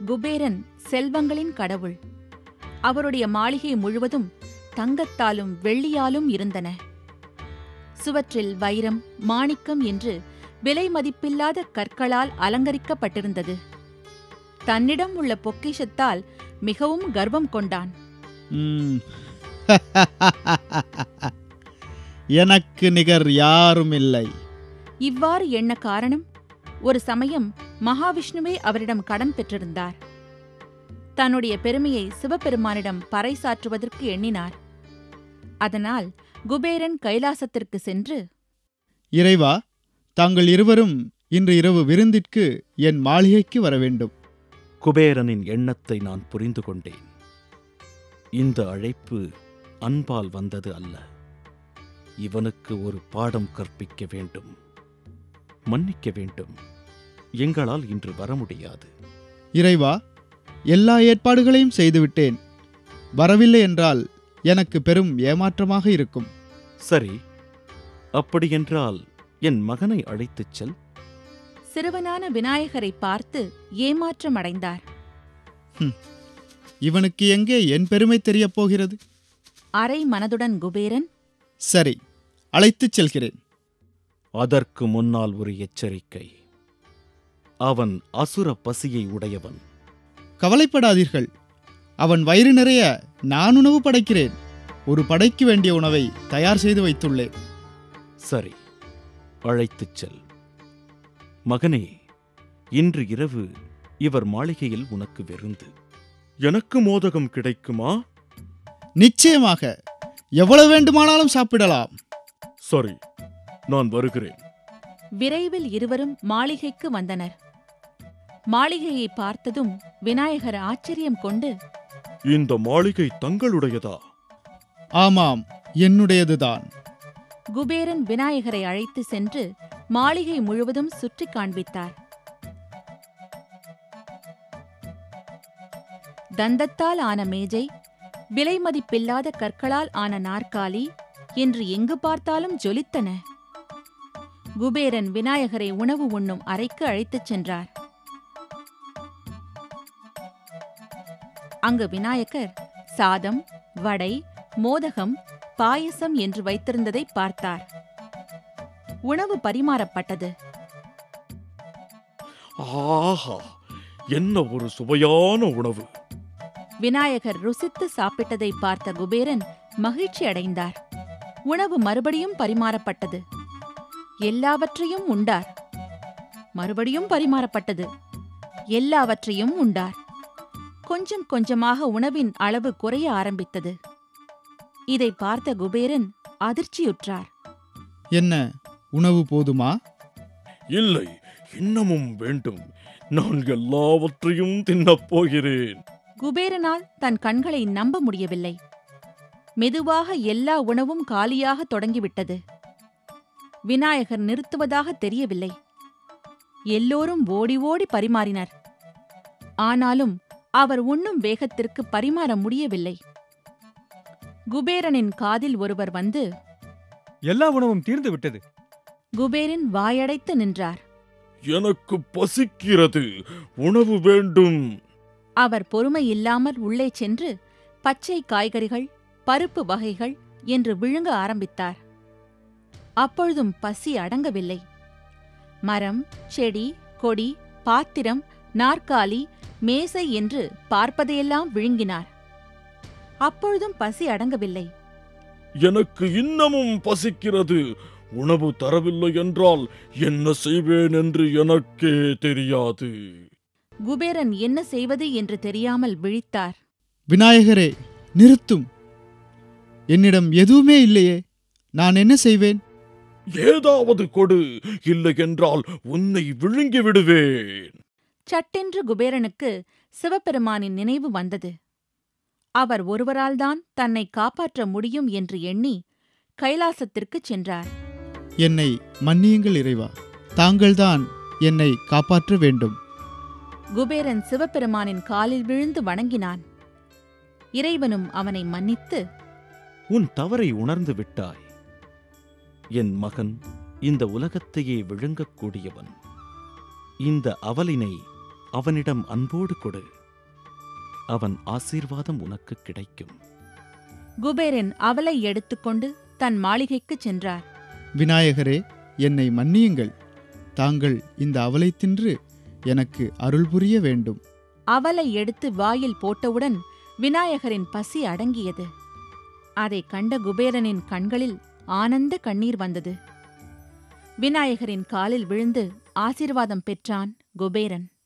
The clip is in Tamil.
குபேரன் செல்வங்களின் கடவுள் அவருடைய மாளிகை முழுவதும் தங்கத்தாலும் வெள்ளியாலும் இருந்தன சுவற்றில் வைரம் மாணிக்கம் என்று விலை மதிப்பில்லாத கற்களால் அலங்கரிக்கப்பட்டிருந்தது தன்னிடம் உள்ள பொக்கிஷத்தால் மிகவும் கர்வம் கொண்டான் ம். எனக்கு நிகர் யாரும் இல்லை இவ்வாறு எண்ண காரணம் ஒரு சமயம் மகாவிஷ்ணுவே அவரிடம் கடன் பெற்றிருந்தார் தன்னுடைய பெருமையை சிவபெருமானிடம் பறைசாற்றுவதற்கு எண்ணினார் அதனால் குபேரன் கைலாசத்திற்கு சென்று இறைவா தாங்கள் இருவரும் இன்று இரவு விருந்திற்கு என் மாளிகைக்கு வர வேண்டும் குபேரனின் எண்ணத்தை நான் புரிந்து கொண்டேன் இந்த அழைப்பு அன்பால் வந்தது அல்ல இவனுக்கு ஒரு பாடம் கற்பிக்க வேண்டும் மன்னிக்க வேண்டும் எங்களால் இன்று வர முடியாது இறைவா எல்லா ஏற்பாடுகளையும் செய்துவிட்டேன் வரவில்லை என்றால் எனக்கு பெரும் ஏமாற்றமாக இருக்கும் சரி அப்படியென்றால் என் மகனை அழைத்துச் செல் சிறுவனான விநாயகரை பார்த்து ஏமாற்றமடைந்தார் இவனுக்கு எங்கே என் பெருமை தெரியப் போகிறது அரை மனதுடன் குபேரன் சரி அழைத்துச் செல்கிறேன் அதற்கு முன்னால் ஒரு எச்சரிக்கை அவன் அசுர பசியை உடையவன் கவலைப்படாதீர்கள் அவன் வயிறு நிறைய நான் உணவு படைக்கிறேன் ஒரு படைக்கு வேண்டிய உணவை தயார் செய்து வைத்துள்ளேன் சரி அழைத்துச் செல் மகனே இன்று இரவு இவர் மாளிகையில் உனக்கு விருந்து எனக்கு மோதகம் கிடைக்குமா நிச்சயமாக எவ்வளவு வேண்டுமானாலும் சாப்பிடலாம் சரி நான் வருகிறேன் விரைவில் இருவரும் மாளிகைக்கு வந்தனர் மாளிகையை பார்த்ததும் விநாயகர் ஆச்சரியம் கொண்டு இந்த மாளிகை தங்களுடையதா ஆமாம் என்னுடையதுதான் குபேரன் விநாயகரை அழைத்து சென்று மாளிகை முழுவதும் சுற்றிக் காண்பித்தார் தந்தத்தால் ஆன மேஜை விலை மதிப்பில்லாத கற்களால் ஆன நாற்காலி என்று எங்கு பார்த்தாலும் ஜொலித்தன குபேரன் விநாயகரை உணவு உண்ணும் அறைக்கு அழைத்துச் சென்றார் அங்கு விநாயகர் சாதம் வடை மோதகம் பாயசம் என்று வைத்திருந்ததை பார்த்தார் உணவு பரிமாறப்பட்டது ஆஹா என்ன ஒரு சுவையான உணவு விநாயகர் ருசித்து சாப்பிட்டதை பார்த்த குபேரன் மகிழ்ச்சி அடைந்தார் உணவு மறுபடியும் பரிமாறப்பட்டது எல்லாவற்றையும் உண்டார் மறுபடியும் பரிமாறப்பட்டது எல்லாவற்றையும் உண்டார் கொஞ்சம் கொஞ்சமாக உணவின் அளவு குறைய ஆரம்பித்தது இதை பார்த்த குபேரன் அதிர்ச்சியுற்றார் என்ன உணவு போதுமா இல்லை இன்னமும் வேண்டும் நான் எல்லாவற்றையும் தின்னப் போகிறேன் குபேரனால் தன் கண்களை நம்ப முடியவில்லை மெதுவாக எல்லா உணவும் காலியாக தொடங்கிவிட்டது விநாயகர் நிறுத்துவதாக தெரியவில்லை எல்லோரும் ஓடி ஓடி பரிமாறினர் ஆனாலும் அவர் உண்ணும் வேகத்திற்கு பரிமாற முடியவில்லை குபேரனின் காதில் ஒருவர் வந்து எல்லா உணவும் தீர்ந்து விட்டது குபேரன் வாயடைத்து நின்றார் எனக்கு பசிக்கிறது உணவு வேண்டும் அவர் பொறுமை இல்லாமல் உள்ளே சென்று பச்சை காய்கறிகள் பருப்பு வகைகள் என்று விழுங்க ஆரம்பித்தார் அப்பொழுதும் பசி அடங்கவில்லை மரம் செடி கொடி பாத்திரம் நாற்காலி மேசை என்று பார்ப்பதையெல்லாம் விழுங்கினார் அப்பொழுதும் பசி அடங்கவில்லை எனக்கு இன்னமும் பசிக்கிறது உணவு தரவில்லை என்றால் என்ன செய்வேன் என்று எனக்கே தெரியாது குபேரன் என்ன செய்வது என்று தெரியாமல் விழித்தார் விநாயகரே நிறுத்தும் என்னிடம் எதுவுமே இல்லையே நான் என்ன செய்வேன் ஏதாவது கொடு இல்லை என்றால் உன்னை விழுங்கி விடுவேன் சட்டென்று குபேரனுக்கு சிவபெருமானின் நினைவு வந்தது அவர் ஒருவரால்தான் தன்னை காப்பாற்ற முடியும் என்று எண்ணி கைலாசத்திற்குச் சென்றார் என்னை மன்னியுங்கள் இறைவா தாங்கள்தான் என்னை காப்பாற்ற வேண்டும் குபேரன் சிவபெருமானின் காலில் விழுந்து வணங்கினான் இறைவனும் அவனை மன்னித்து உன் தவறை உணர்ந்து விட்டாய் என் மகன் இந்த உலகத்தையே விழுங்கக்கூடியவன் இந்த அவலினை அவனிடம் அன்போடு கொடு அவன் ஆசீர்வாதம் உனக்கு கிடைக்கும் குபேரன் அவலை எடுத்துக்கொண்டு தன் மாளிகைக்குச் சென்றார் விநாயகரே என்னை மன்னியுங்கள் தாங்கள் இந்த அவலை தின்று எனக்கு அருள் புரிய வேண்டும் அவலை எடுத்து வாயில் போட்டவுடன் விநாயகரின் பசி அடங்கியது அதைக் கண்ட குபேரனின் கண்களில் ஆனந்த கண்ணீர் வந்தது விநாயகரின் காலில் விழுந்து ஆசீர்வாதம் பெற்றான் குபேரன்